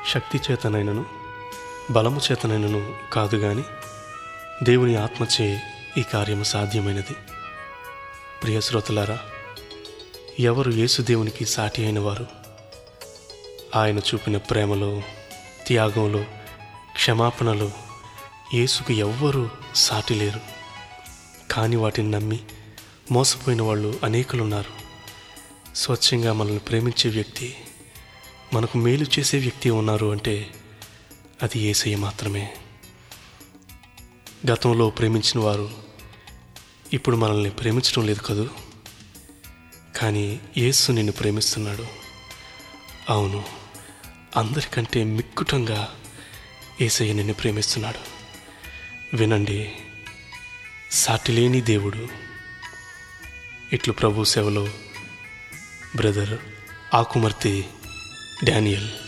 శక్తి చేతనైనను బలము చేతనైనను కాదు గాని దేవుని ఆత్మచే ఈ కార్యము సాధ్యమైనది ప్రియ శ్రోతలారా ఎవరు యేసుదేవునికి సాటి అయిన వారు ఆయన చూపిన ప్రేమలో త్యాగంలో క్షమాపణలో యేసుకు ఎవ్వరూ సాటి లేరు కాని వాటిని నమ్మి మోసపోయిన వాళ్ళు అనేకులున్నారు స్వచ్ఛంగా మనల్ని ప్రేమించే వ్యక్తి మనకు మేలు చేసే వ్యక్తి ఉన్నారు అంటే అది ఏసయ్య మాత్రమే గతంలో ప్రేమించిన వారు ఇప్పుడు మనల్ని ప్రేమించడం లేదు కదూ కానీ యేసు నిన్ను ప్రేమిస్తున్నాడు అవును అందరికంటే మిక్కుటంగా ఏసయ్య నిన్ను ప్రేమిస్తున్నాడు వినండి సాటిలేని దేవుడు ఇట్లు ప్రభు సేవలో బ్రదర్ ఆకుమర్తి డానియల్